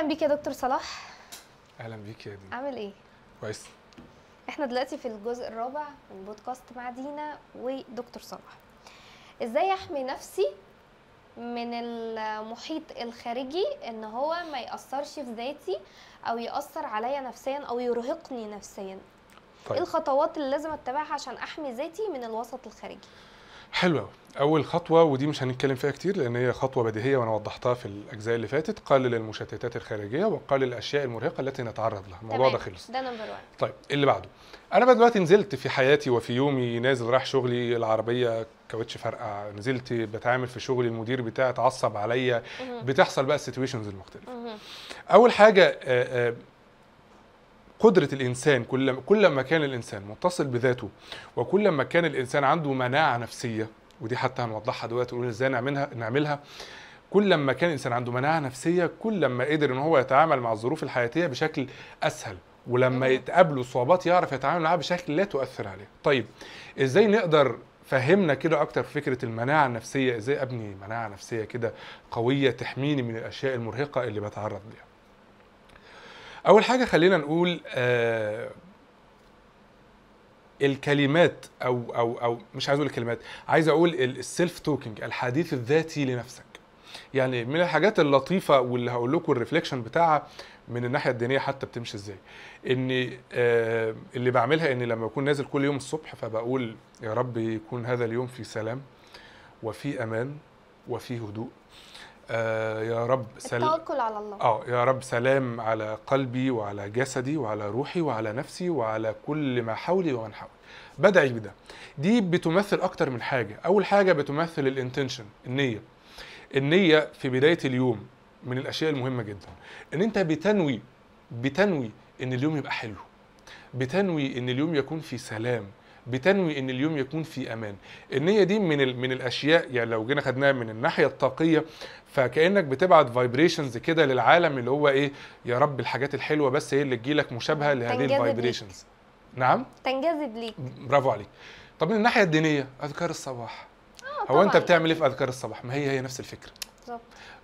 بيك يا دكتور صلاح اهلا بيك يا دينا عامل ايه كويس احنا دلوقتي في الجزء الرابع من بودكاست مع دينا ودكتور صلاح ازاي احمي نفسي من المحيط الخارجي ان هو ما ياثرش في ذاتي او ياثر عليا نفسيا او يرهقني نفسيا ايه طيب الخطوات اللي لازم اتبعها عشان احمي ذاتي من الوسط الخارجي حلو أوي. اول خطوه ودي مش هنتكلم فيها كتير لان هي خطوه بديهيه وانا وضحتها في الاجزاء اللي فاتت قلل المشتتات الخارجيه وقلل الاشياء المرهقه التي نتعرض لها الموضوع ده خلص ده نمبر 1 طيب اللي بعده انا بقى دلوقتي نزلت في حياتي وفي يومي نازل رايح شغلي العربيه كاوتش فرقع نزلت بتعامل في شغلي المدير بتاعي اتعصب عليا بتحصل بقى السيتويشنز المختلفه اول حاجه آه، آه، قدرة الإنسان كل كل ما كان الإنسان متصل بذاته وكل ما كان الإنسان عنده مناعة نفسية ودي حتى هنوضحها دلوقتي ونقول إزاي نعملها نعملها كل ما كان الإنسان عنده مناعة نفسية كل ما قدر إن هو يتعامل مع الظروف الحياتية بشكل أسهل ولما مم. يتقابله صعوبات يعرف يتعامل معاها بشكل لا تؤثر عليه طيب إزاي نقدر فهمنا كده اكتر في فكره المناعه النفسيه ازاي ابني مناعه نفسيه كده قويه تحميني من الاشياء المرهقه اللي بتعرض ليها اول حاجه خلينا نقول آه الكلمات او او او مش عايز اقول الكلمات عايز اقول السيلف توكينج الحديث الذاتي لنفسك يعني من الحاجات اللطيفه واللي هقول لكم الريفليكشن بتاعها من الناحيه الدينيه حتى بتمشي ازاي ان آه اللي بعملها ان لما بكون نازل كل يوم الصبح فبقول يا رب يكون هذا اليوم في سلام وفي امان وفي هدوء آه يا رب سل... التوكل على الله اه يا رب سلام على قلبي وعلى جسدي وعلى روحي وعلى نفسي وعلى كل ما حولي ومن حولي بدعي بده دي بتمثل اكتر من حاجه اول حاجه بتمثل الانتنشن النيه النيه في بدايه اليوم من الاشياء المهمه جدا ان انت بتنوي بتنوي ان اليوم يبقى حلو بتنوي ان اليوم يكون في سلام بتنوي ان اليوم يكون في امان النيه دي من ال- من الاشياء يعني لو جينا خدناها من الناحيه الطاقيه فكانك بتبعت فايبريشنز كده للعالم اللي هو ايه يا رب الحاجات الحلوه بس هي اللي تجيلك مشابهه لهذه تنجذب الفايبريشنز نعم تنجذب ليك برافو عليك طب من الناحيه الدينيه اذكار الصباح آه هو انت طبعاً. بتعمل ايه في اذكار الصباح ما هي هي نفس الفكره بالظبط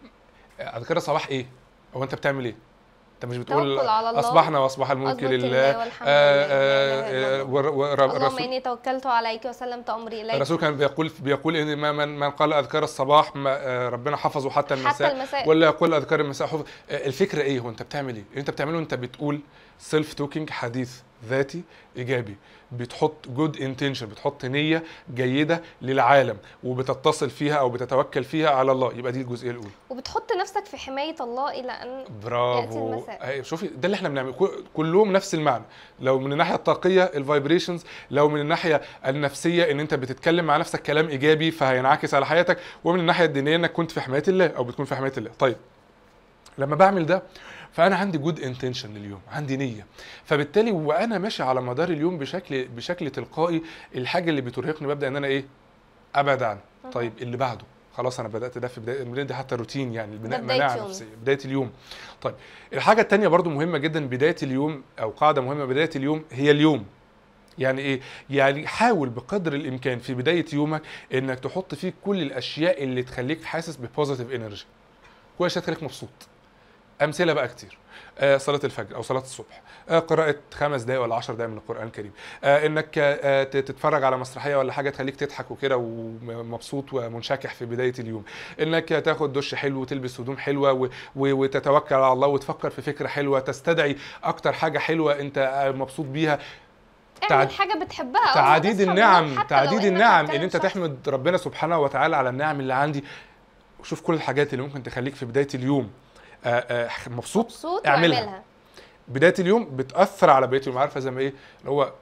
اذكار الصباح ايه هو انت بتعمل ايه انت مش بتقول توكل على الله. اصبحنا واصبح الملك أظبط لله الله والحمد آه، لله، لا إله إلا آه، الله. ور- ور- اللهم الرسول اني توكلت عليك وسلمت امري اليك الرسول كان بيقول بيقول ان ما- من من قال اذكار الصباح ما آه، ربنا حفظه حتى حتى المساء المساء ولا يقول اذكار المساء حفظ آه، الفكره ايه هو انت بتعمل ايه اللي انت بتعمله انت بتقول سيلف توكينج حديث ذاتي ايجابي بتحط جود انتنشن بتحط نيه جيده للعالم وبتتصل فيها او بتتوكل فيها على الله يبقى دي الجزئيه الاولى وبتحط نفسك في حمايه الله الى ان برافو المساء. أهي شوفي ده اللي احنا بنعمله كل- كلهم نفس المعنى لو من الناحيه الطاقيه الفايبريشنز لو من الناحيه النفسيه ان انت بتتكلم مع نفسك كلام ايجابي فهينعكس على حياتك ومن الناحيه الدينيه انك كنت في حمايه الله او بتكون في حمايه الله طيب لما بعمل ده فانا عندي جود انتنشن لليوم عندي نيه فبالتالي وانا ماشي على مدار اليوم بشكل بشكل تلقائي الحاجه اللي بترهقني ببدا ان انا ايه ابعد عنها مهم. طيب اللي بعده خلاص انا بدات ده في بدايه البداية دي حتى روتين يعني البناء بداية مناعه يومي. نفسيه بدايه اليوم طيب الحاجه التانية برضو مهمه جدا بدايه اليوم او قاعده مهمه بدايه اليوم هي اليوم يعني ايه يعني حاول بقدر الامكان في بدايه يومك انك تحط فيه كل الاشياء اللي تخليك حاسس ببوزيتيف انرجي كل الاشياء تخليك مبسوط امثله بقى كتير آه صلاه الفجر او صلاه الصبح آه قراءه خمس دقائق ولا عشر دقائق من القران الكريم آه انك آه ت- تتفرج على مسرحيه ولا حاجه تخليك تضحك وكده ومبسوط ومنشكح في بدايه اليوم انك تاخد دش حلو وتلبس هدوم حلوه و- و- وتتوكل على الله وتفكر في فكره حلوه تستدعي اكتر حاجه حلوه انت آه، مبسوط بيها اعمل تعد- حاجه بتحبها أول ما تعديد تصحى من النعم النوم، حتى لو تعديد إنك النعم بتكلم ان انت شخص. تحمد ربنا سبحانه وتعالى على النعم اللي عندي وشوف كل الحاجات اللي ممكن تخليك في بدايه اليوم آه، آه، مبسوط مبسوط اعملها. واعملها بدايه اليوم بتاثر على بقيه اليوم عارفه زي ما ايه اللي هو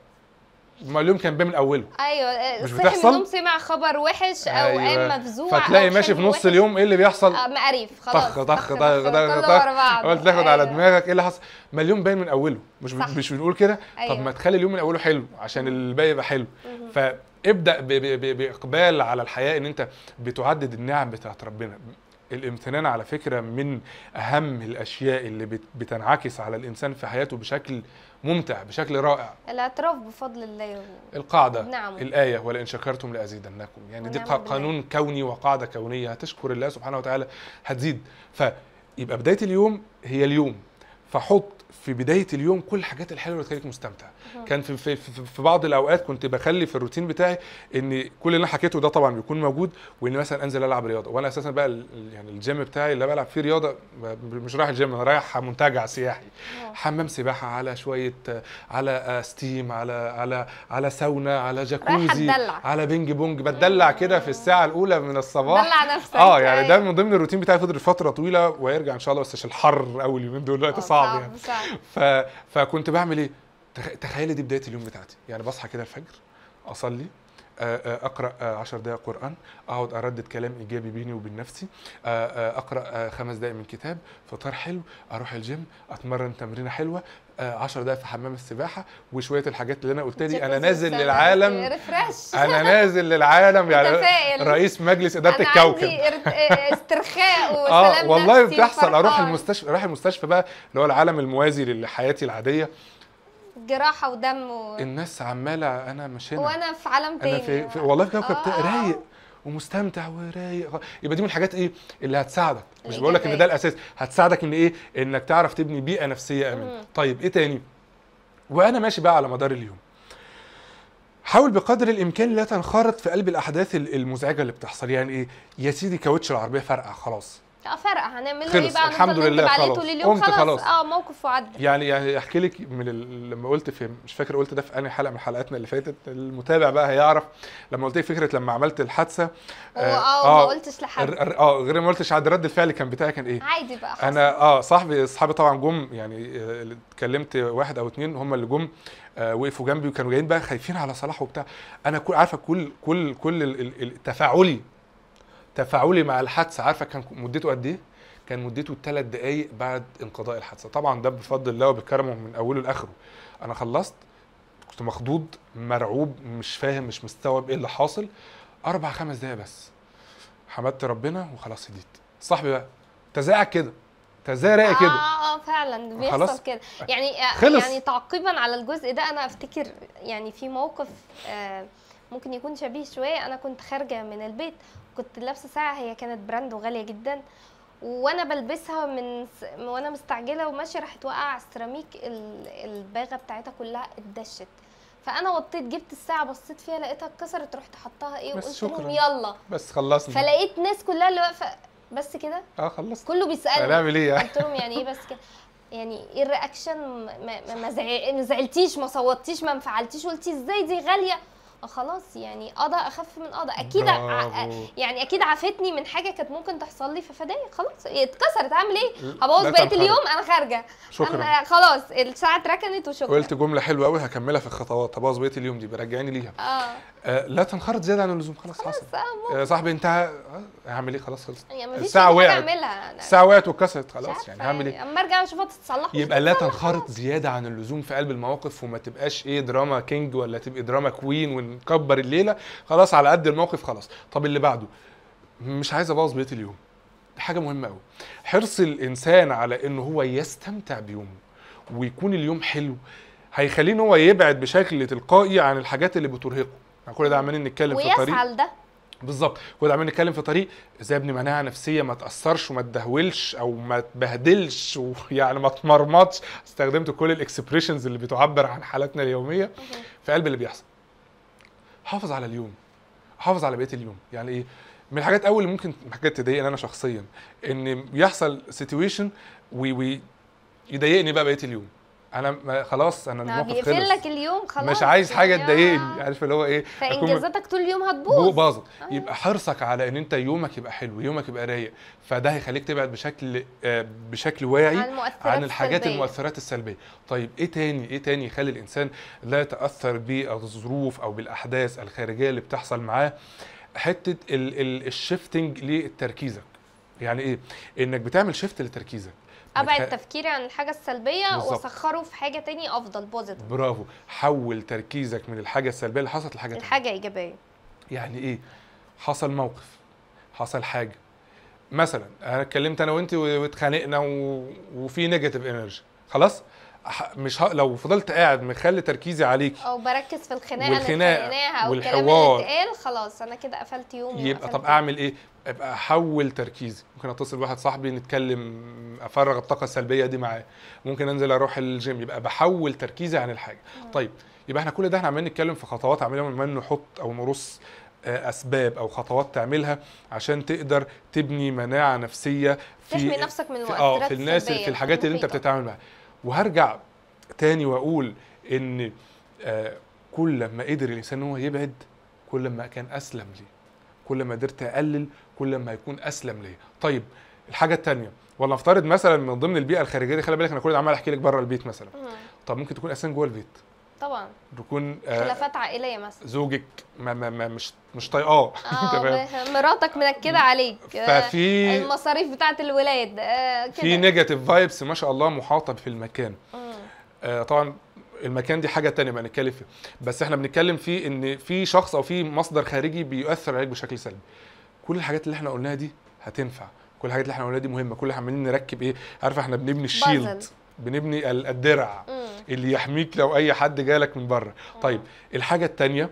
ما اليوم كان بيه من اوله ايوه آه، مش صحي من بتحصل؟ النوم سمع خبر وحش او قام مفزوع فتلاقي أو ماشي في حلم نص وحش. اليوم ايه اللي بيحصل آه، مقريف خلاص طخ طخ طخ كله طخ ورا طخ بعض. عملت تاخد على أيوة. دماغك ايه اللي حصل ما اليوم باين من اوله مش صح. مش بنقول كده طب أيوة. ما تخلي اليوم من اوله حلو عشان الباقي يبقى حلو مهم. فابدا ب- ب- ب- باقبال على الحياه ان انت بتعدد النعم بتاعت ربنا الامتنان على فكره من اهم الاشياء اللي بت- بتنعكس على الانسان في حياته بشكل ممتع بشكل رائع الاعتراف بفضل الله و- القاعده وبنعمه الايه ولئن شكرتم لازيدنكم يعني دي ونعم قا- بالله. قانون كوني وقاعده كونيه هتشكر الله سبحانه وتعالى هتزيد ف يبقى بدايه اليوم هي اليوم فحط في بدايه اليوم كل الحاجات الحلوه اللي تخليك مستمتع مهم. كان في, في, في, في بعض الاوقات كنت بخلي في الروتين بتاعي ان كل اللي انا حكيته ده طبعا بيكون موجود وان مثلا انزل العب رياضه وانا اساسا بقى ال- ال- يعني الجيم بتاعي اللي بلعب فيه رياضه ب- مش رايح الجيم انا رايح منتجع سياحي آه. حمام سباحه على شويه آه، على آه، ستيم على على على ساونا على رايح جاكوزي اتدلع على بينج بونج بتدلع كده في الساعه الاولى من الصباح دلع نفسك اه يعني ده أيوة. من ضمن الروتين بتاعي فضل فتره طويله ويرجع ان شاء الله بس عشان الحر اول يومين دول دلوقتي آه، صعب يعني صعب ف... فكنت بعمل ايه تخ... تخيلي دي بدايه اليوم بتاعتي يعني بصحى كده الفجر اصلي آه، آه، اقرا آه، عشر دقائق قران اقعد اردد كلام ايجابي بيني وبين نفسي آه، آه، اقرا آه، خمس دقائق من كتاب فطار حلو اروح الجيم اتمرن تمرينه حلوه آه، عشر دقائق في حمام السباحه وشويه الحاجات اللي انا قلت دي انا جاكوزي نازل والساونا. للعالم ريفرش انا نازل للعالم يعني متفائل. رئيس مجلس اداره أنا الكوكب عندي ارت- آه، استرخاء اه وسلام والله نفسي بتحصل اروح وفرحان. المستشفى اروح المستشفى بقى اللي هو العالم الموازي لحياتي العاديه جراحه ودم و... الناس عماله انا مش هنا وانا في عالم تاني انا في, في والله في كوكب آه، تا- آه. رايق ومستمتع ورايق يبقى دي من الحاجات ايه اللي هتساعدك مش بقول لك ان الإيجابية. ده الاساس هتساعدك ان ايه انك تعرف تبني بيئه نفسيه امنه مم. طيب ايه تاني وانا ماشي بقى على مدار اليوم حاول بقدر الامكان لا تنخرط في قلب الاحداث ال- المزعجه اللي بتحصل يعني ايه يا سيدي كاوتش العربيه فرقع خلاص اه فرق هنعمل له خلص، ايه بقى الحمد نفضل لله نكتب عليه خلاص. طول اليوم قمت خلاص, خلاص. اه موقف وعدى يعني يعني احكي لك من ال... لما قلت في مش فاكر قلت ده في انهي حلقه من حلقاتنا اللي فاتت المتابع بقى هيعرف لما قلت لك فكره لما عملت الحادثه واه ما قلتش لحد الر- الر- اه غير ما قلتش عاد رد الفعل كان بتاعي كان ايه عادي بقى حصل. انا اه صاحبي اصحابي طبعا جم يعني آه، اللي اتكلمت واحد او اتنين هم اللي جم آه وقفوا جنبي وكانوا جايين بقى خايفين على صلاح وبتاع انا كل عارفه كل كل كل ال- ال- ال- تفاعلي تفاعلي مع الحادثه عارفه كان مدته قد ايه كان مدته ثلاث دقائق بعد انقضاء الحادثه طبعا ده بفضل الله وبكرمه من اوله لاخره انا خلصت كنت مخضوض مرعوب مش فاهم مش مستوعب ايه اللي حاصل اربع خمس دقايق بس حمدت ربنا وخلاص هديت صاحبي بقى تزاعق كده تزارق كده اه اه فعلا بيحصل خلاص. كده يعني آه، خلص. يعني تعقيبا على الجزء ده انا افتكر يعني في موقف آه ممكن يكون شبيه شويه انا كنت خارجه من البيت كنت لابسه ساعه هي كانت براند وغاليه جدا وانا بلبسها من س... وانا مستعجله وماشيه راحت واقعه على السيراميك ال- الباغه بتاعتها كلها اتدشت فانا وطيت جبت الساعه بصيت فيها لقيتها اتكسرت رحت حطاها ايه بس وقلت شكراً. لهم يلا بس خلصنا فلقيت ناس كلها اللي واقفه بس كده اه خلصت كله بيسالني هنعمل ايه يعني قلت لهم يعني ايه بس كده يعني ايه الرياكشن ما, ما, ما, زع- ما زعلتيش ما صوتيش ما انفعلتيش قلتي ازاي دي غاليه آه خلاص يعني قضى اخف من قضى اكيد ع- برافو. يعني اكيد عافتني من حاجه كانت ممكن تحصل لي ففدايه خلاص اتكسرت اعمل ايه لا هبوظ بقيه تنخرط. اليوم انا خارجه شكرا انا خلاص الساعه اتركنت وشكرا قلت جمله حلوه قوي هكملها في الخطوات هبوظ بقيه اليوم دي برجعني ليها اه آه لا تنخرط زياده عن اللزوم خلاص حصل بس آه، يا صاحبي انت آه، هعمل ايه خلاص خلص يعني مفيش الساعة حاجة وقعت. اعملها أنا الساعه وقعت واتكسرت مش خلاص عارفة يعني هعمل ايه اما ارجع اشوفها تتصلح مش يبقى لا تتصلح تنخرط خلاص. زياده عن اللزوم في قلب المواقف وما تبقاش ايه دراما كينج ولا تبقى دراما كوين ونكبر الليله خلاص على قد الموقف خلاص طب اللي بعده مش عايز ابوظ بقيه اليوم دي حاجه مهمه قوي حرص الانسان على ان هو يستمتع بيومه ويكون اليوم حلو هيخليه ان هو يبعد بشكل تلقائي عن الحاجات اللي بترهقه يعني كل ده عمالين نتكلم في طريق ويسعى لده بالظبط كنا عمالين نتكلم في طريق ازاي ابني مناعه نفسيه ما تاثرش وما تدهولش او ما تبهدلش ويعني ما تمرمطش استخدمت كل الاكسبريشنز اللي بتعبر عن حالاتنا اليوميه في قلب اللي بيحصل حافظ على اليوم حافظ على بقيه اليوم يعني ايه من الحاجات اول اللي ممكن حاجات تضايقني انا شخصيا ان يحصل سيتويشن ويضايقني بقى بقيه اليوم انا ما خلاص انا ما الموقف بيقفل خلص لك اليوم خلاص مش عايز حاجه يعني تضايقني آه. عارف اللي هو ايه أكون فانجازاتك طول اليوم بو- هتبوظ باظت آه. يبقى حرصك على ان انت يومك يبقى حلو يومك يبقى رايق فده هيخليك تبعد بشكل آه، بشكل واعي عن المؤثرات عن الحاجات السلبية. المؤثرات السلبيه طيب ايه تاني ايه تاني يخلي الانسان لا يتاثر بالظروف او بالاحداث الخارجيه اللي بتحصل معاه حته ال- ال- الشيفتنج لتركيزك يعني ايه انك بتعمل شيفت لتركيزك ابعد بتخ- تفكيري عن الحاجه السلبيه بالظبط. واسخره في حاجه تاني افضل بوزيتيف برافو حول تركيزك من الحاجه السلبيه اللي حصلت لحاجه تانية. الحاجه ايجابيه يعني ايه حصل موقف حصل حاجه مثلا انا اتكلمت انا وانت واتخانقنا و... وفي نيجاتيف انرجي خلاص ح- مش ه... لو فضلت قاعد مخلي تركيزي عليك او بركز في الخناقه اللي والخناقة اتخانقناها او الكلام والحوار. اللي اتقال خلاص انا كده قفلت يومي يبقى وقفلت طب اعمل ايه ابقى احول تركيزي ممكن اتصل بواحد صاحبي نتكلم افرغ الطاقه السلبيه دي معاه ممكن انزل اروح الجيم يبقى بحول تركيزي عن الحاجه طيب يبقى احنا كل ده احنا عمالين نتكلم في خطوات عمالين عمالين نحط او نرص آه، اسباب او خطوات تعملها عشان تقدر تبني مناعه نفسيه في تحمي نفسك من في اه المؤثرات في الناس السلبية في الحاجات اللي انت المحيطة. بتتعامل معاها وهرجع تاني واقول ان آه كل ما قدر الانسان ان هو يبعد كل ما كان اسلم ليه كل ما قدرت اقلل كل ما هيكون اسلم ليه طيب الحاجه التانية ولا نفترض مثلا من ضمن البيئه الخارجيه دي خلي بالك انا كل ده عمال احكي لك بره البيت مثلا مم. طب ممكن تكون اساسا جوه البيت طبعا تكون آه خلافات عائليه مثلا زوجك ما ما ما مش مش طايقاه اه تمام ب- مراتك منكده عليك آه، ففي المصاريف بتاعت الولاد آه، كده في نيجاتيف فايبس ما شاء الله محاطه في المكان مم. آه، طبعا المكان دي حاجه تانية بقى نتكلم فيها بس احنا بنتكلم فيه ان في شخص او في مصدر خارجي بيؤثر عليك بشكل سلبي كل الحاجات اللي احنا قلناها دي هتنفع كل الحاجات اللي احنا قلناها دي مهمه كل اللي عمالين نركب ايه عارفه احنا بنبني الشيلد بنبني ال- الدرع مم. اللي يحميك لو اي حد جالك من بره طيب الحاجه التانية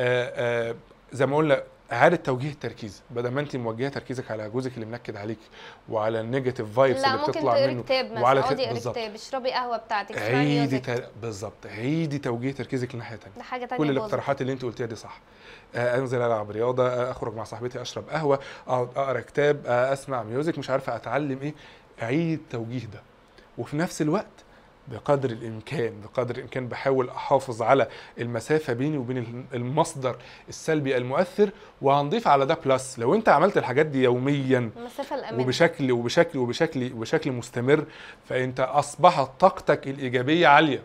آه، آه، زي ما قلنا اعاده توجيه التركيز بدل ما انت موجهه تركيزك على جوزك اللي منكد عليك وعلى النيجاتيف فايبس لا اللي ممكن بتطلع تقري منه كتاب مثلا وعلى اقعدي خ- اقري بالظبط. كتاب اشربي قهوه بتاعتك اسمعي عيدي ميوزك تل... بالظبط عيدي توجيه تركيزك لناحيه تانية ده حاجه تانية كل بوزيتيف. الاقتراحات اللي انت قلتيها دي صح آه، انزل العب رياضه آه، اخرج مع صاحبتي اشرب قهوه اقعد اقرا كتاب آه، اسمع ميوزك مش عارفه اتعلم ايه عيد التوجيه ده وفي نفس الوقت بقدر الامكان بقدر الامكان بحاول احافظ على المسافه بيني وبين المصدر السلبي المؤثر وهنضيف على ده بلس لو انت عملت الحاجات دي يوميا المسافه الامنه وبشكل وبشكل وبشكل وبشكل مستمر فانت اصبحت طاقتك الايجابيه عاليه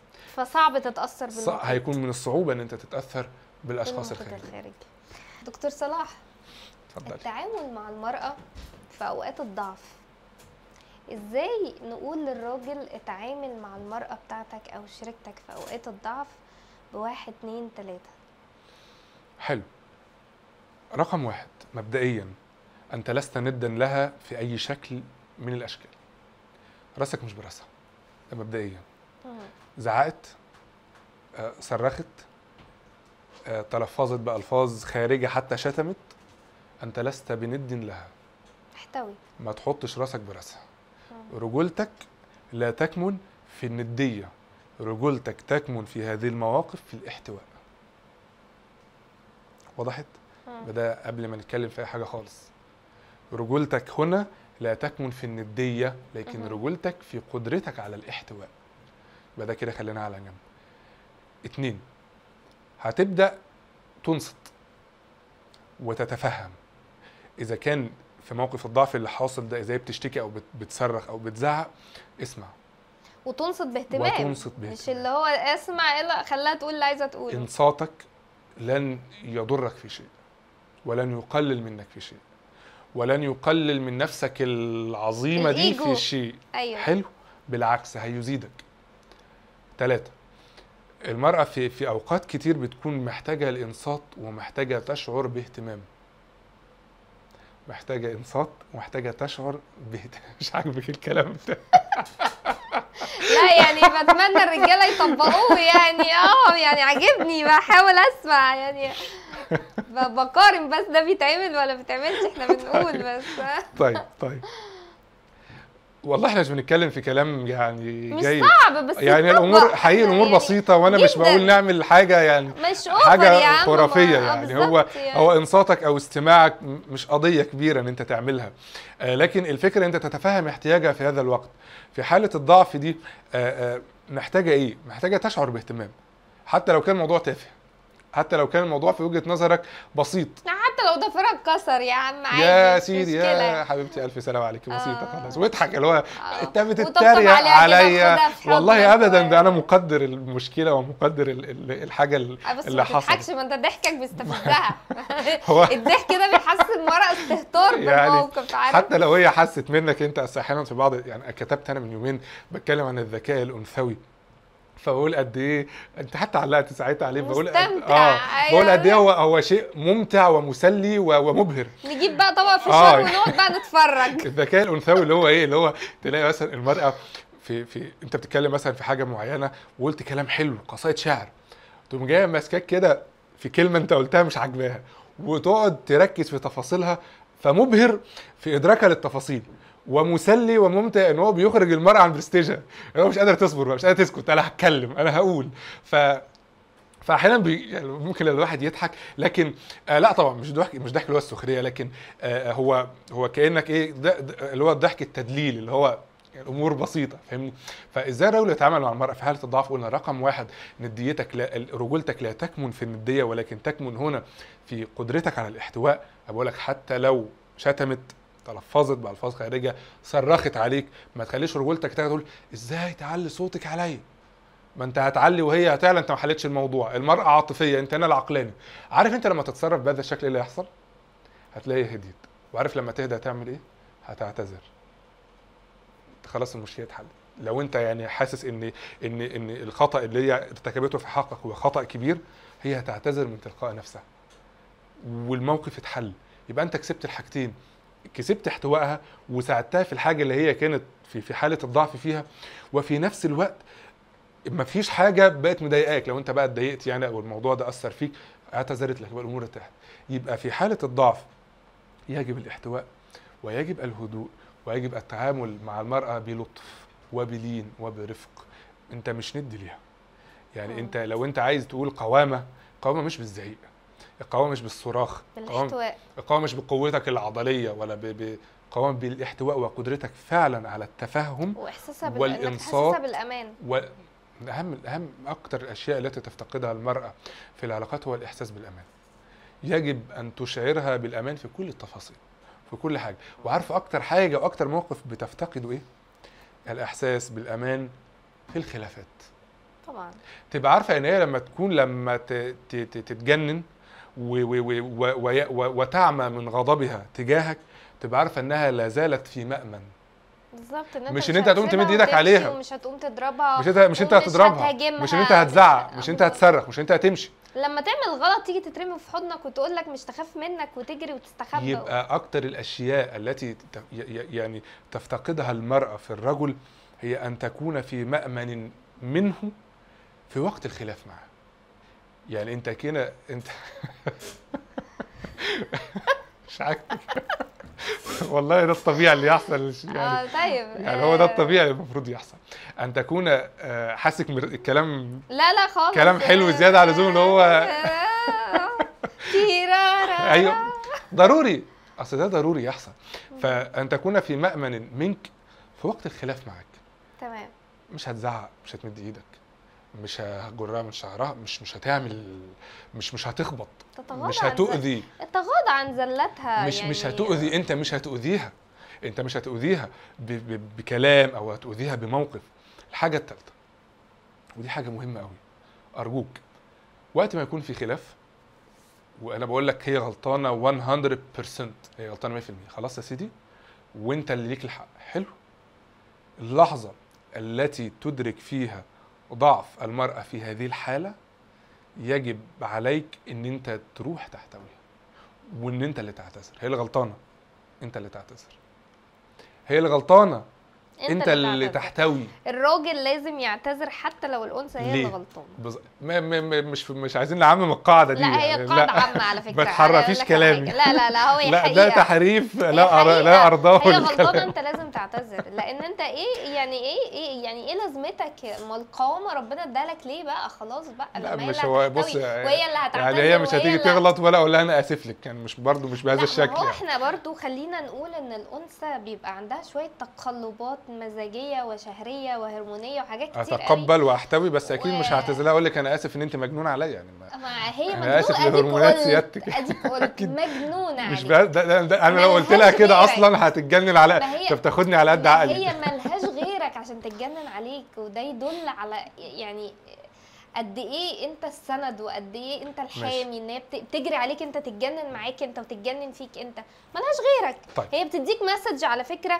فصعب تتاثر ص- بالمحيط هيكون من الصعوبه ان انت تتاثر بالاشخاص بالمحيط الخارجيين الخارجي دكتور صلاح اتفضلي التعامل مع المرأة في أوقات الضعف ازاي نقول للراجل اتعامل مع المرأة بتاعتك أو شريكتك في أوقات الضعف بواحد اتنين تلاتة حلو رقم واحد مبدئيا انت لست ندا لها في اي شكل من الاشكال راسك مش براسها ده مبدئيا زعقت آه، صرخت آه، تلفظت بألفاظ خارجة حتى شتمت أنت لست بند لها احتوي ما تحطش راسك براسها رجولتك لا تكمن في الندية رجولتك تكمن في هذه المواقف في الاحتواء وضحت؟ مم. ده قبل ما نتكلم في أي حاجة خالص رجولتك هنا لا تكمن في الندية لكن مهم. رجولتك في قدرتك على الاحتواء يبقى ده كده خلينا على جنب اتنين هتبدأ تنصت وتتفهم إذا كان في موقف الضعف اللي حاصل ده إذا هي بتشتكي أو بت- بتصرخ أو بتزعق اسمع وتنصت باهتمام وتنصت مش باهتمام. اللي هو اسمع الا خليها تقول اللي عايزة تقوله انصاتك لن يضرك في شيء ولن يقلل منك في شيء ولن يقلل من نفسك العظيمة دي الإيجو. في شيء ايوه حلو بالعكس هيزيدك ثلاثة المرأة في في أوقات كتير بتكون محتاجة الإنصات ومحتاجة تشعر باهتمام محتاجة إنصات ومحتاجة تشعر باهتمام مش عاجبك الكلام ده لا يعني بتمنى الرجالة يطبقوه يعني اه يعني عاجبني بحاول اسمع يعني ب- بقارن بس ده بيتعمل ولا بيتعملش احنا بنقول بس طيب طيب والله احنا مش بنتكلم في كلام يعني مش جاي صعب بس يعني يتطبق. الامور حقيقي الامور يعني بسيطه وانا مش جداً. بقول نعمل حاجه يعني مش اوفر حاجه يا عم خرافيه ما- آه يعني هو بالظبط يعني. هو انصاتك او استماعك م- مش قضيه كبيره ان انت تعملها آه، لكن الفكره انت تتفهم احتياجها في هذا الوقت في حاله الضعف دي آه، آه، محتاجه ايه محتاجه تشعر باهتمام حتى لو كان الموضوع تافه حتى لو كان الموضوع في وجهه نظرك بسيط حتى لو ضفرك اتكسر يا عم عادي يا مش سيدي مشكلة. يا حبيبتي الف سلام عليكي بسيطه آه. خلاص واضحك اللي هو آه. انت وطبطب بتتريق عليها كده عليا وخدها في والله حضنك ابدا و- ده انا مقدر المشكله ومقدر ال- ال- الحاجه ال- آه بس اللي ما تضحكش حصلت ما انت ضحكك بيستفزها هو الضحك ده بيحسس المرأة استهتار يعني بالموقف عارف حتى لو هي حست منك انت أصل احيانا في بعض يعني كتبت انا من يومين بتكلم عن الذكاء الانثوي فبقول قد ايه انت حتى علقت ساعتها عليه بقول قد مستمتع، اه أيوة. بقول قد ايه هو هو شيء ممتع ومسلي و- ومبهر نجيب بقى طبق آه. فشار ونقعد بقى نتفرج الذكاء الانثوي اللي هو ايه اللي هو تلاقي مثلا المراه في في انت بتتكلم مثلا في حاجه معينه وقلت كلام حلو قصايد شعر تقوم جايه ماسكاك كده في كلمه انت قلتها مش عاجباها وتقعد تركز في تفاصيلها فمبهر في ادراكها للتفاصيل ومسلي وممتع ان هو بيخرج المرأة عن برستيجها هو مش قادر تصبر بقى، مش قادر تسكت انا هتكلم انا هقول ف فاحيانا بي... يعني ممكن الواحد يضحك لكن آه لا طبعا مش ضحك مش ضحك اللي هو السخريه لكن آه هو هو كانك ايه ده ده اللي هو الضحك التدليل اللي هو يعني امور بسيطه فاهمني فازاي الرجل يتعامل مع المراه في حاله الضعف قلنا رقم واحد نديتك لا رجولتك لا تكمن في النديه ولكن تكمن هنا في قدرتك على الاحتواء أنا بقول لك حتى لو شتمت تلفظت بالفاظ خارجه صرخت عليك ما تخليش رجولتك تاخد تقول ازاي تعلي صوتك عليا ما انت هتعلي وهي هتعلى انت ما حلتش الموضوع المراه عاطفيه انت انا العقلاني عارف انت لما تتصرف بهذا الشكل ايه اللي هيحصل هتلاقي هديت وعارف لما تهدى هتعمل ايه هتعتذر خلاص المشكله اتحلت لو انت يعني حاسس ان ان ان الخطا اللي هي ارتكبته في حقك هو خطا كبير هي هتعتذر من تلقاء نفسها والموقف اتحل يبقى انت كسبت الحاجتين كسبت احتوائها وساعدتها في الحاجه اللي هي كانت في في حاله الضعف فيها وفي نفس الوقت ما فيش حاجه بقت مضايقاك لو انت بقى اتضايقت يعني او الموضوع ده اثر فيك اعتذرت لك يبقى الامور ارتاحت يبقى في حاله الضعف يجب الاحتواء ويجب الهدوء ويجب التعامل مع المراه بلطف وبلين وبرفق انت مش ند ليها يعني مم. انت لو انت عايز تقول قوامه قوامه مش بالزعيق القوامه مش بالصراخ القوامه بالاحتواء القوامه مش بقوتك العضليه ولا ب... ب... قوام بالاحتواء وقدرتك فعلا على التفهم واحساسها بال... انك والإنصات. تحسسها بالامان ومن اهم اهم اكتر الاشياء التي تفتقدها المراه في العلاقات هو الاحساس بالامان يجب ان تشعرها بالامان في كل التفاصيل في كل حاجه وعارفه اكتر حاجه واكتر موقف بتفتقده ايه الاحساس بالامان في الخلافات طبعا تبقى عارفه ان هي لما تكون لما ت- ت- ت- تتجنن و- و- و- و- وي- و- وتعمى من غضبها تجاهك تبقى عارفه انها لا زالت في مأمن بالظبط ان انت مش إن أنت هتقوم هتسيبها تمد إيدك وتمشي عليها. ومش هتقوم تضربها مش انت مش انت ومش هتضربها هتهاجمها، مش ان انت هتزعق مش- مش انت هتصرخ مش انت هتمشي لما تعمل غلط تيجي تترمي في حضنك وتقول لك مش تخاف منك وتجري وتستخبى يبقى اكتر الاشياء التي ت- ي- ي- يعني تفتقدها المراه في الرجل هي ان تكون في مأمن منه في وقت الخلاف معه يعني انت كده انت مش عاجبك والله ده الطبيعي اللي يحصل يعني اه طيب يعني هو ده آه، الطبيعي اللي المفروض يحصل ان تكون آه، حاسك مر- الكلام لا لا خالص كلام حلو زيادة عن اللزوم اللي هو- تيرارا ايوه ضروري اصل ده ضروري يحصل فان تكون في مأمن منك في وقت الخلاف معك تمام مش هتزعق مش هتمد ايدك مش هتجرها من شعرها مش مش هتعمل مش مش هتخبط تتغاضى مش عن هتؤذي ز- تغاضى عن زلتها مش يعني مش هتؤذي انت مش هتؤذيها انت مش هتؤذيها ب ب بكلام او هتؤذيها بموقف الحاجه الثالثه ودي حاجه مهمه قوي ارجوك وقت ما يكون في خلاف وانا بقول لك هي غلطانه 100% هي غلطانه 100% خلاص يا سيدي وانت اللي ليك الحق حلو اللحظه التي تدرك فيها ضعف المراه في هذه الحاله يجب عليك ان انت تروح تحتويها وان انت اللي تعتذر هي اللي غلطانه انت اللي تعتذر هي اللي غلطانه انت اللي تعتذر. تحتوي الراجل لازم يعتذر حتى لو الانثى هي اللي ليه؟ غلطانه بز... ما ما ما مش مش عايزين نعمم القاعده دي لا هي يعني. قاعدة عامة على فكرة ما أنا تحرفيش أقول لك على كلامي. حاجة. لا لا لا هو هي لا حقيقة ده تحريف هي لا أر... حقيقة. لا ارضاه هي غلطانة الكلام انت لازم تعتذر لان انت ايه يعني ايه ايه يعني ايه لازمتك ما القوامة ربنا ادالك ليه بقى خلاص بقى لا لما هي مش اللي هو هتحتوي بص وهي اللي هتعتذر يعني هي مش وهي هتيجي اللي- تغلط ولا اقول لها انا اسف لك يعني مش برضه مش بهذا لا، الشكل ما هو يعني. احنا برضو خلينا نقول ان الانثى بيبقى عندها شويه تقلبات مزاجيه وشهريه وهرمونيه وحاجات كتير قوي اتقبل واحتوي بس اكيد و- مش هعتذر لها اقول لك انا اسف ان انت مجنونه عليا يعني ما ما هي أنا مجنونه آسف اديك لهرمونات قلت سيادتك. اديك قلت أكيد. مجنونه مش عليك. بقى ده, ده, ده انا لو قلت ملهاش لها كده غيرك. اصلا هتتجنن على ما هي- انت بتاخدني على قد ما عقلي هي ملهاش غيرك عشان تتجنن عليك وده يدل على يعني قد ايه انت السند وقد ايه انت الحامي ان هي بت- بتجري عليك انت تتجنن معاك انت وتتجنن فيك انت ملهاش غيرك طيب. هي بتديك مسج على فكره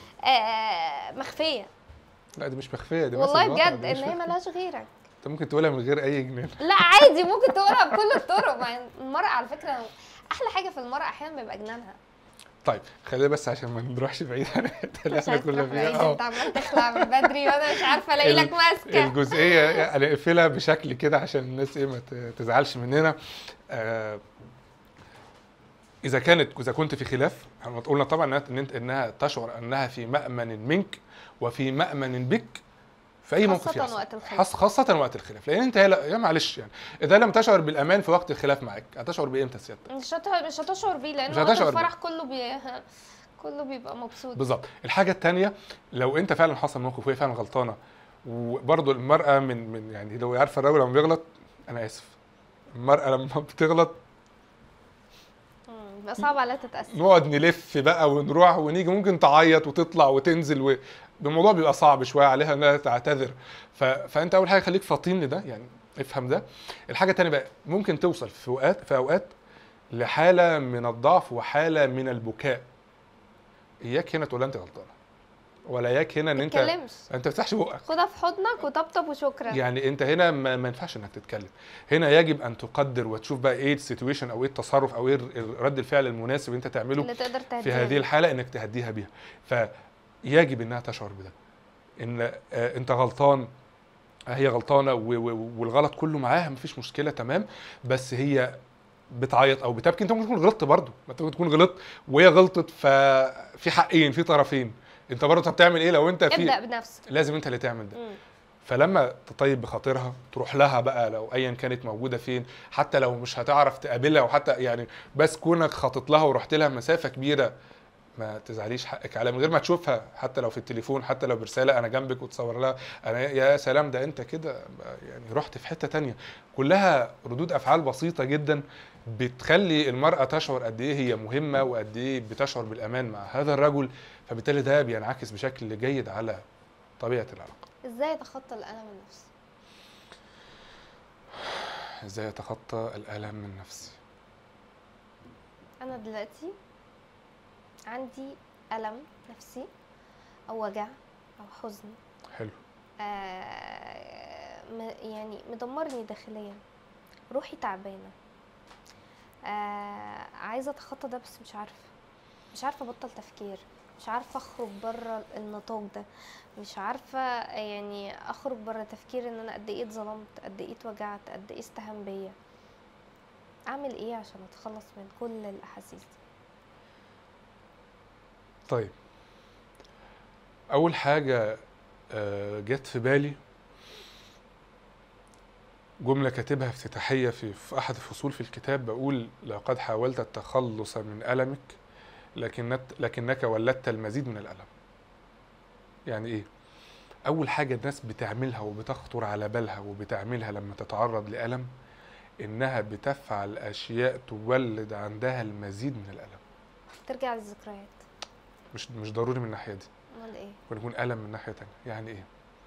آه مخفيه لا دي مش مخفيه دي والله مثل واقع، بجد دي مش ان هي مخفية. ملهاش غيرك انت ممكن تقولها من غير اي جنان لا عادي ممكن تقولها بكل الطرق مع المرأة على فكرة أحلى حاجة في المرأة أحيانا بيبقى جنانها طيب خلينا بس عشان ما نروحش بعيد عن الحته اللي مش احنا عايز كنا تروح بعيد فيها انت عمال تخلع من بدري وانا مش عارفه الاقي لك ال- ماسكه الجزئيه انا اقفلها بشكل كده عشان الناس ايه ما ت- تزعلش مننا آه، اذا كانت اذا كنت في خلاف احنا قلنا طبعا انها إن أنت- انها تشعر انها في مامن منك وفي مامن بك في اي موقف خاصة يحصل وقت الخلاف. خاص- خاصه وقت الخلاف لان انت يا يا معلش يعني اذا لم تشعر بالامان في وقت الخلاف معك هتشعر بايه امتى سيادتك مش هت- مش هتشعر بيه مش لان وقت هتشعر بيه. الفرح كله بي... كله بيبقى مبسوط بالظبط الحاجه الثانيه لو انت فعلا حصل موقف وهي فعلا غلطانه وبرضه المراه من من يعني لو عارفه الراجل لما بيغلط انا اسف المراه لما بتغلط مم، بيبقى صعب عليها تتأثر نقعد نلف بقى ونروح ونيجي ممكن تعيط وتطلع وتنزل و... الموضوع بيبقى صعب شويه عليها انها تعتذر ف... فانت اول حاجه خليك فاطين لده يعني افهم ده الحاجه الثانيه بقى ممكن توصل في اوقات في اوقات لحاله من الضعف وحاله من البكاء اياك هنا تقول انت غلطانه ولا اياك هنا ان ما انت تتكلمش انت ما تفتحش بقك خدها في حضنك وطبطب وشكرا يعني انت هنا ما, ما ينفعش انك تتكلم هنا يجب ان تقدر وتشوف بقى ايه السيتويشن او ايه التصرف او ايه ال- رد الفعل المناسب اللي انت تعمله اللي تقدر تهديها في هذه الحاله انك تهديها بيها فيجب انها تشعر بده ان آه، انت غلطان آه، هي غلطانه و- و- والغلط كله معاها مفيش مشكله تمام بس هي بتعيط او بتبكي انت ممكن تكون غلطت برضه ما انت ممكن تكون غلطت وهي غلطت ففي حقين في طرفين انت برضه بتعمل ايه لو انت في ابدأ بنفسك لازم انت اللي تعمل ده مم. فلما تطيب بخاطرها تروح لها بقى لو ايا كانت موجوده فين حتى لو مش هتعرف تقابلها وحتى يعني بس كونك خاطط لها ورحت لها مسافه كبيره ما تزعليش حقك عليها من غير ما تشوفها حتى لو في التليفون حتى لو برساله انا جنبك وتصور لها انا يا سلام ده انت كده يعني رحت في حته تانية كلها ردود افعال بسيطه جدا بتخلي المراه تشعر قد ايه هي مهمه وقد ايه بتشعر بالامان مع هذا الرجل فبالتالي ده بينعكس بشكل جيد على طبيعه العلاقه ازاي اتخطى الالم النفسي ازاي اتخطى الالم من نفسي انا دلوقتي عندي الم نفسي او وجع او حزن حلو آه م- يعني مدمرني داخليا روحي تعبانه آه عايزه اتخطى ده بس مش عارفه مش عارفه ابطل تفكير مش عارفه اخرج بره النطاق ده مش عارفه يعني اخرج بره تفكير ان انا قد ايه اتظلمت قد ايه اتوجعت قد ايه استهان بيا اعمل ايه عشان اتخلص من كل الاحاسيس دي طيب اول حاجه آه، جت في بالي جمله كاتبها افتتاحيه في في احد الفصول في الكتاب بقول لقد حاولت التخلص من المك لكنك لكنك ولدت المزيد من الالم يعني ايه اول حاجه الناس بتعملها وبتخطر على بالها وبتعملها لما تتعرض لالم انها بتفعل اشياء تولد عندها المزيد من الالم ترجع للذكريات مش مش ضروري من الناحيه دي امال ايه ممكن يكون ألم من ناحية تانية يعني إيه؟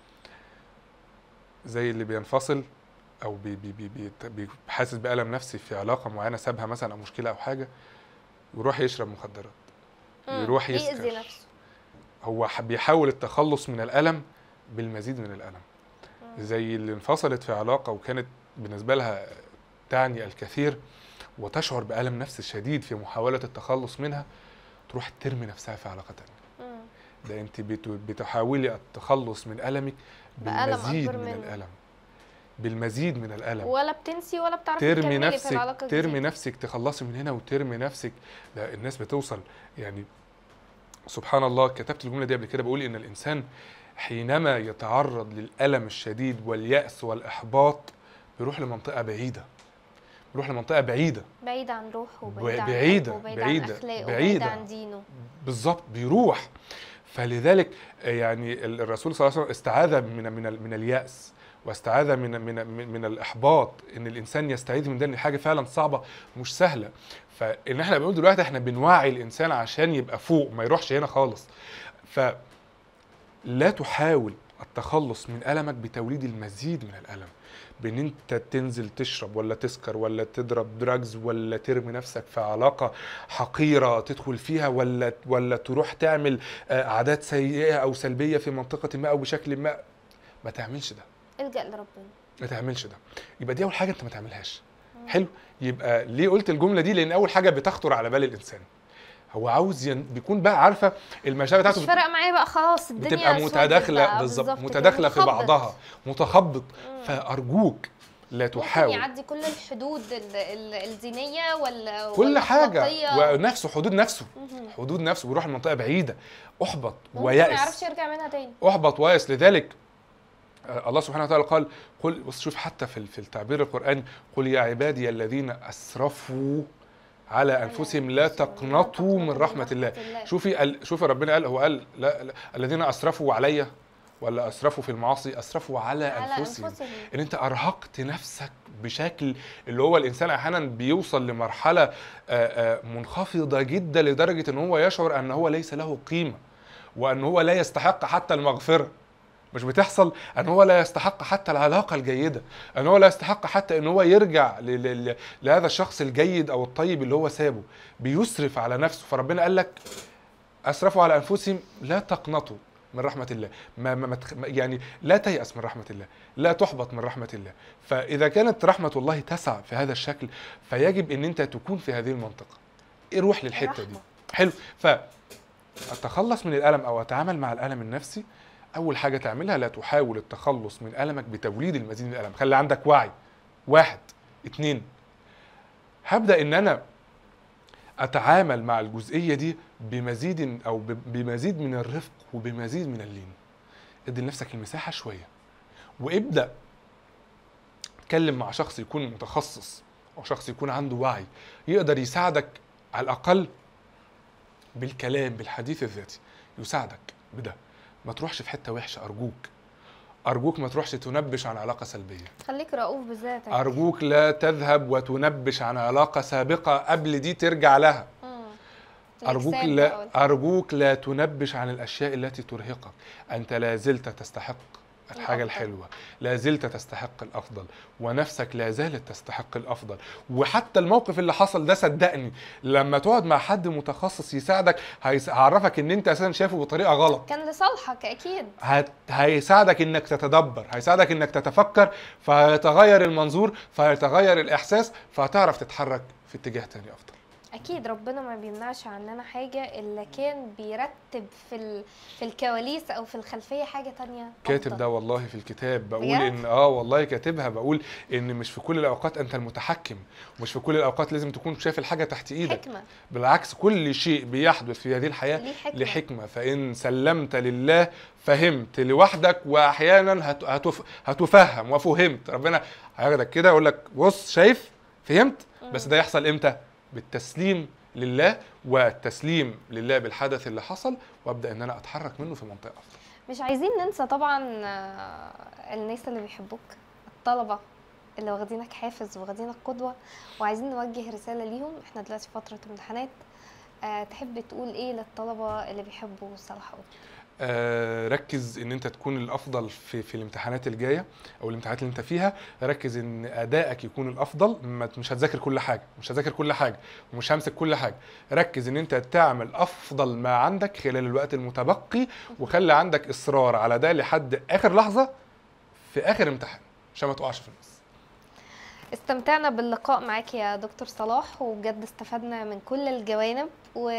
زي اللي بينفصل أو بي بي بي بي بي- حاسس بألم نفسي في علاقة معينة سابها مثلا أو مشكلة أو حاجة يروح يشرب مخدرات مم، يروح يأذي يسكر نفسه هو ح- بيحاول التخلص من الألم بالمزيد من الألم مم. زي اللي انفصلت في علاقة وكانت بالنسبة لها تعني الكثير وتشعر بألم نفسي شديد في محاولة التخلص منها تروح ترمي نفسها في علاقة تانية مم. ده انت بت- بتحاولي التخلص من ألمك بألم بالمزيد أكبر من منه. الألم بالمزيد من الألم ولا بتنسي ولا بتعرفي ترمي تكملي في نفسك العلاقه ترمي الجديدة. نفسك تخلصي من هنا وترمي نفسك ده الناس بتوصل يعني سبحان الله كتبت الجملة دي قبل كده بقول إن الإنسان حينما يتعرض للألم الشديد واليأس والإحباط بيروح لمنطقة بعيدة بيروح لمنطقة بعيدة بعيد عن روحه ب- وبعيد عن بعيدة- قلبه وبعيد بعيدة- عن اخلاقه وبعيد بعيدة. عن دينه بالظبط بيروح فلذلك آه، يعني ال- الرسول صلى الله عليه وسلم استعاذ من من ال- من اليأس واستعاذ من من من, من الاحباط ان الانسان يستعيذ من ده ان حاجه فعلا صعبه مش سهله فان احنا بنقول دلوقتي احنا بنوعي الانسان عشان يبقى فوق ما يروحش هنا خالص فلا تحاول التخلص من المك بتوليد المزيد من الالم بان انت تنزل تشرب ولا تسكر ولا تضرب دراجز ولا ترمي نفسك في علاقه حقيره تدخل فيها ولا ولا تروح تعمل آه، عادات سيئه او سلبيه في منطقه ما او بشكل ما ما تعملش ده الجا لربنا ما تعملش ده يبقى دي اول حاجه انت ما تعملهاش مم. حلو يبقى ليه قلت الجمله دي لان اول حاجه بتخطر على بال الانسان هو عاوز ين... بيكون بقى عارفه المشاعر مش بتاعته فارقه معايا بقى خلاص الدنيا بتبقى اسودت متداخله بقى، بالظبط كده، متداخله في متخبط. بعضها متخبط مم. فارجوك لا ممكن تحاول يعدي كل الحدود ال- ال- الدينيه ولا كل حاجه والأخلاقية. ونفسه حدود نفسه مهم. حدود نفسه ويروح لمنطقه بعيده احبط ممكن ما ويأس يعرفش يرجع منها تاني احبط ويأس لذلك آه، الله سبحانه وتعالى قال قل بص شوف حتى في في التعبير القرآني قل يا عبادي الذين أسرفوا على أنفسهم لا تقنطوا من رحمة الله شوفي ال- شوفي ربنا قال هو قال لا, لا الذين أسرفوا عليا ولا أسرفوا في المعاصي أسرفوا على, على أنفسهم انفسهم ان انت ارهقت نفسك بشكل اللي هو الانسان احيانا بيوصل لمرحله آه، آه، منخفضه جدا لدرجه ان هو يشعر ان هو ليس له قيمه وان هو لا يستحق حتى المغفره مش بتحصل ان هو لا يستحق حتى العلاقه الجيده ان هو لا يستحق حتى ان هو يرجع ل- ل- ل- لهذا الشخص الجيد او الطيب اللي هو سابه بيسرف على نفسه فربنا قال لك اسرفوا على انفسهم لا تقنطوا من رحمه الله ما ما ما تخ- ما- يعني لا تيأس من رحمه الله لا تحبط من رحمه الله فاذا كانت رحمه الله تسع في هذا الشكل فيجب ان انت تكون في هذه المنطقه روح للحته دي رحمة. حلو فاتخلص من الالم او اتعامل مع الالم النفسي اول حاجه تعملها لا تحاول التخلص من المك بتوليد المزيد من الالم خلي عندك وعي واحد اتنين هبدا ان انا اتعامل مع الجزئيه دي بمزيد او ب- بمزيد من الرفق وبمزيد من اللين ادي لنفسك المساحه شويه وابدا اتكلم مع شخص يكون متخصص او شخص يكون عنده وعي يقدر يساعدك على الاقل بالكلام بالحديث الذاتي يساعدك بده ما تروحش في حته وحشه ارجوك ارجوك ما تروحش تنبش عن علاقه سلبيه خليك رؤوف بذاتك ارجوك لا تذهب وتنبش عن علاقه سابقه قبل دي ترجع لها مم. أرجوك الإكساب بقى لا أرجوك لا تنبش عن الأشياء التي ترهقك أنت لا زلت تستحق الحاجة الأفضل. الحلوة لا زلت تستحق الأفضل ونفسك لا زالت تستحق الأفضل وحتى الموقف اللي حصل ده صدقني لما تقعد مع حد متخصص يساعدك هيس- هيعرفك ان انت اساسا شايفه بطريقه غلط كان لصالحك اكيد هت... هيساعدك انك تتدبر هيساعدك انك تتفكر فهيتغير المنظور فهيتغير الاحساس فهتعرف تتحرك في اتجاه تاني افضل اكيد ربنا ما بيمنعش عننا حاجه الا كان بيرتب في ال... في الكواليس او في الخلفيه حاجه تانية كاتب أفضل. ده والله في الكتاب بقول بجد؟ ان اه والله كاتبها بقول ان مش في كل الاوقات انت المتحكم ومش في كل الاوقات لازم تكون شايف الحاجه تحت ايدك حكمه بالعكس كل شيء بيحدث في هذه الحياه ليه حكمه لحكمه فان سلمت لله فهمت لوحدك واحيانا هت- هتف... هتفهم وفهمت ربنا هياخدك كده يقول لك بص شايف فهمت بس مم. ده يحصل امتى بالتسليم لله والتسليم لله بالحدث اللي حصل وابدا ان انا اتحرك منه في منطقه افضل مش عايزين ننسى طبعا آه، الناس اللي بيحبوك الطلبه اللي واخدينك حافز واخدينك قدوه وعايزين نوجه رساله ليهم احنا دلوقتي في فتره امتحانات أه تحب تقول ايه للطلبه اللي بيحبوا صلاح قوي آه، ركز ان انت تكون الافضل في في الامتحانات الجايه او الامتحانات اللي انت فيها ركز ان ادائك يكون الافضل ما- مش هتذاكر كل حاجه مش هذاكر كل حاجه ومش همسك كل حاجه ركز ان انت تعمل افضل ما عندك خلال الوقت المتبقي وخلي عندك اصرار على ده لحد اخر لحظه في اخر امتحان عشان ما تقعش في النص استمتعنا باللقاء معاك يا دكتور صلاح وبجد استفدنا من كل الجوانب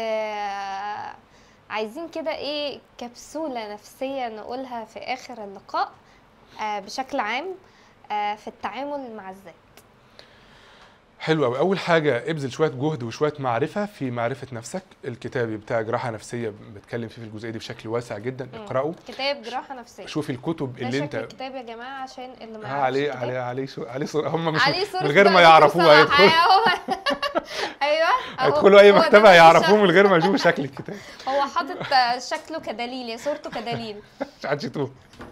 وعايزين كده ايه كبسولة نفسية نقولها في آخر اللقاء آه، بشكل عام آه، في التعامل مع الذات حلو قوي اول حاجه ابذل شويه جهد وشويه معرفه في معرفه نفسك الكتاب بتاع جراحه نفسيه بتكلم فيه في الجزئيه دي بشكل واسع جدا مم. اقراه كتاب جراحة نفسية شوفي الكتب ده اللي شكل انت الكتاب يا جماعة عشان اللي ما ها يعرفش عليه الكتاب. عليه عليه شو عليه صورة هم مش عليه صورة من غير ما دكتور يعرفوه صلاح. هيدخلوا ايوه ايوه أهو. هيدخلوا اي هو ده مكتبه نفس هيعرفوه الشكل. من غير ما يشوفوا شكل الكتاب هو حاطط آه، شكله كدليل صورته كدليل مش حدش يتوه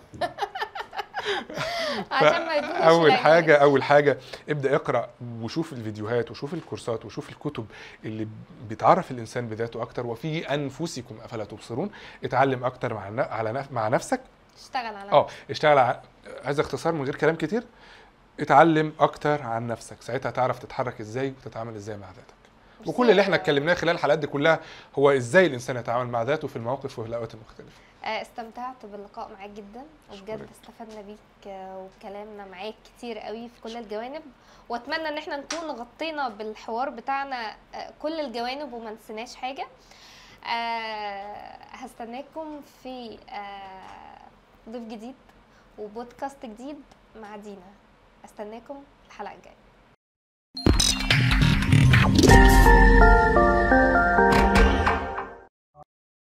عشان ما يدوش اول العنوان. حاجه اول حاجه ابدا اقرا وشوف الفيديوهات وشوف الكورسات وشوف الكتب اللي بتعرف الانسان بذاته اكتر وفي انفسكم افلا تبصرون اتعلم اكتر مع الن- على نف- مع نفسك اشتغل على اه اشتغل ع... عايز اختصار من غير كلام كتير اتعلم اكتر عن نفسك ساعتها تعرف تتحرك ازاي وتتعامل ازاي مع ذاتك وكل اللي احنا اتكلمناه خلال الحلقات دي كلها هو ازاي الانسان يتعامل مع ذاته في المواقف وفي الاوقات المختلفه آه، استمتعت باللقاء معاك جدا وبجد أشكرك. استفدنا بيك آه، وكلامنا معاك كتير قوي في كل الجوانب واتمنى ان احنا نكون غطينا بالحوار بتاعنا آه، كل الجوانب وما نسيناش حاجه آه، هستناكم في آه، ضيف جديد وبودكاست جديد مع دينا استناكم الحلقه الجايه